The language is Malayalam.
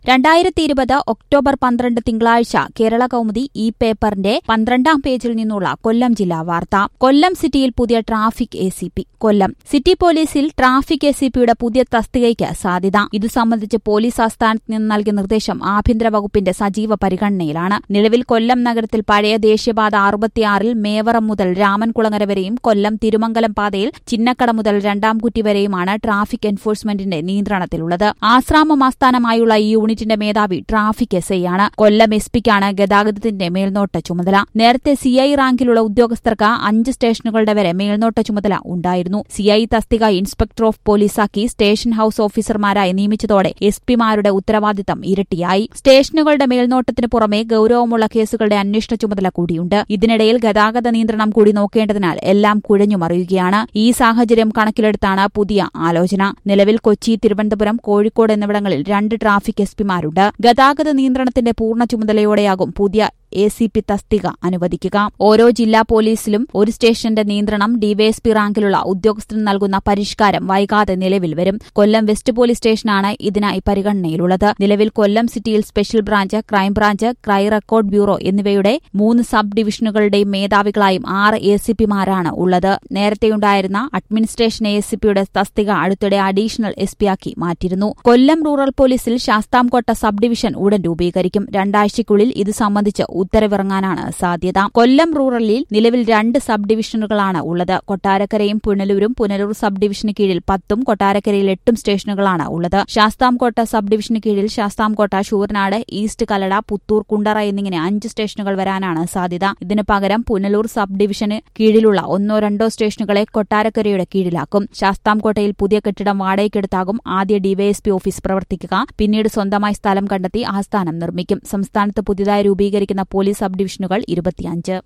രണ്ടായിരത്തി ഇരുപത് ഒക്ടോബർ പന്ത്രണ്ട് തിങ്കളാഴ്ച കേരള കൗമുദി ഈ പേപ്പറിന്റെ പന്ത്രണ്ടാം പേജിൽ നിന്നുള്ള കൊല്ലം ജില്ലാ വാർത്ത കൊല്ലം സിറ്റിയിൽ പുതിയ traffic A C P Kollam city പോലീസിൽ ട്രാഫിക് എ സി പിയുടെ പുതിയ തസ്തികയ്ക്ക് സാധ്യത ഇതു സംബന്ധിച്ച് പോലീസ് ആസ്ഥാനത്ത് നിന്ന് നൽകിയ നിർദ്ദേശം ആഭ്യന്തര വകുപ്പിന്റെ സജീവ പരിഗണനയിലാണ് നിലവിൽ കൊല്ലം നഗരത്തിൽ പഴയ ദേശീയപാത അറുപത്തിയാറിൽ മേവറം മുതൽ രാമൻകുളങ്ങര വരെയും കൊല്ലം തിരുമംഗലം പാതയിൽ ചിന്നക്കട മുതൽ രണ്ടാംകുറ്റി വരെയുമാണ് ട്രാഫിക് എൻഫോഴ്സ്മെന്റിന്റെ നിയന്ത്രണത്തിലുള്ളത് ആശ്രാമം ആസ്ഥാനമായുള്ള ഈ യൂണിറ്റിന്റെ മേധാവി ട്രാഫിക് എസ് ഐ ആണ് കൊല്ലം എസ് പിക്കാണ് ഗതാഗതത്തിന്റെ മേൽനോട്ട ചുമതല നേരത്തെ സിഐ റാങ്കിലുള്ള ഉദ്യോഗസ്ഥർക്ക് അഞ്ച് സ്റ്റേഷനുകളുടെ വരെ മേൽനോട്ട ചുമതല ഉണ്ടായിരുന്നു സിഐ തസ്തിക ഇൻസ്പെക്ടർ ഓഫ് പോലീസാക്കി സ്റ്റേഷൻ ഹൌസ് ഓഫീസർമാരായി നിയമിച്ചതോടെ എസ് പിമാരുടെ ഉത്തരവാദിത്തം ഇരട്ടിയായി സ്റ്റേഷനുകളുടെ മേൽനോട്ടത്തിന് പുറമെ ഗൌരവമുള്ള കേസുകളുടെ അന്വേഷണ ചുമതല കൂടിയുണ്ട് ഇതിനിടയിൽ ഗതാഗത നിയന്ത്രണം കൂടി നോക്കേണ്ടതിനാൽ എല്ലാം കുഴഞ്ഞുമറിയുകയാണ് ഈ സാഹചര്യം കണക്കിലെടുത്താണ് പുതിയ ആലോചന നിലവിൽ കൊച്ചി തിരുവനന്തപുരം കോഴിക്കോട് എന്നിവിടങ്ങളിൽ രണ്ട് ട്രാഫിക് എസ് പിമാരുണ്ട് ഗതാഗത നിയന്ത്രണത്തിന്റെ പൂർണ്ണ ചുമതലയോടെയാകും പുതിയ എ സി പി തസ്തിക അനുവദിക്കുക ഓരോ ജില്ലാ പോലീസിലും ഒരു സ്റ്റേഷന്റെ നിയന്ത്രണം ഡിവൈഎസ്പി റാങ്കിലുള്ള ഉദ്യോഗസ്ഥന് നൽകുന്ന പരിഷ്കാരം വൈകാതെ നിലവിൽ വരും കൊല്ലം വെസ്റ്റ് പോലീസ് സ്റ്റേഷനാണ് ഇതിനായി പരിഗണനയിലുള്ളത് നിലവിൽ കൊല്ലം സിറ്റിയിൽ special branch crime branch crime record bureau എന്നിവയുടെ മൂന്ന് സബ് ഡിവിഷനുകളുടെയും മേധാവികളായും ആറ് എ സി പിമാരാണ് ഉള്ളത് നേരത്തെയുണ്ടായിരുന്ന അഡ്മിനിസ്ട്രേഷൻ എ സി പിയുടെ തസ്തിക അടുത്തിടെ അഡീഷണൽ എസ് പിയാക്കി മാറ്റിയിരുന്നു കൊല്ലം റൂറൽ പോലീസിൽ ശാസ്താംകോട്ട സബ് ഡിവിഷൻ ഉടൻ രൂപീകരിക്കും രണ്ടാഴ്ചയ്ക്കുള്ളിൽ ഇത് സംബന്ധിച്ച് ഉത്തരവിറങ്ങാനാണ് സാധ്യത കൊല്ലം റൂറലിൽ നിലവിൽ രണ്ട് സബ് ഡിവിഷനുകളാണ് ഉള്ളത് കൊട്ടാരക്കരയും പുനലൂരും പുനലൂർ സബ് ഡിവിഷന് കീഴിൽ പത്തും കൊട്ടാരക്കരയിൽ എട്ടും സ്റ്റേഷനുകളാണ് ഉള്ളത് ശാസ്താംകോട്ട സബ് ഡിവിഷന് കീഴിൽ ശാസ്താംകോട്ട ശൂരനാട് ഈസ്റ്റ് കല്ലട പുത്തൂർ കുണ്ടറ എന്നിങ്ങനെ അഞ്ച് സ്റ്റേഷനുകൾ വരാനാണ് സാധ്യത ഇതിനു പകരം പുനലൂർ സബ് ഡിവിഷന് കീഴിലുള്ള ഒന്നോ രണ്ടോ സ്റ്റേഷനുകളെ കൊട്ടാരക്കരയുടെ കീഴിലാക്കും ശാസ്താംകോട്ടയിൽ പുതിയ കെട്ടിടം വാടകയ്ക്കെടുത്താകും ആദ്യ ഡിവൈഎസ്പി ഓഫീസ് പ്രവർത്തിക്കുക പിന്നീട് സ്വന്തമായി സ്ഥലം കണ്ടെത്തി ആസ്ഥാനം നിർമ്മിക്കും സംസ്ഥാനത്ത് പുതിയതായി രൂപീകരിക്കുന്ന പോലീസ് സബ് ഡിവിഷനുകൾ ഇരുപത്തിയഞ്ച്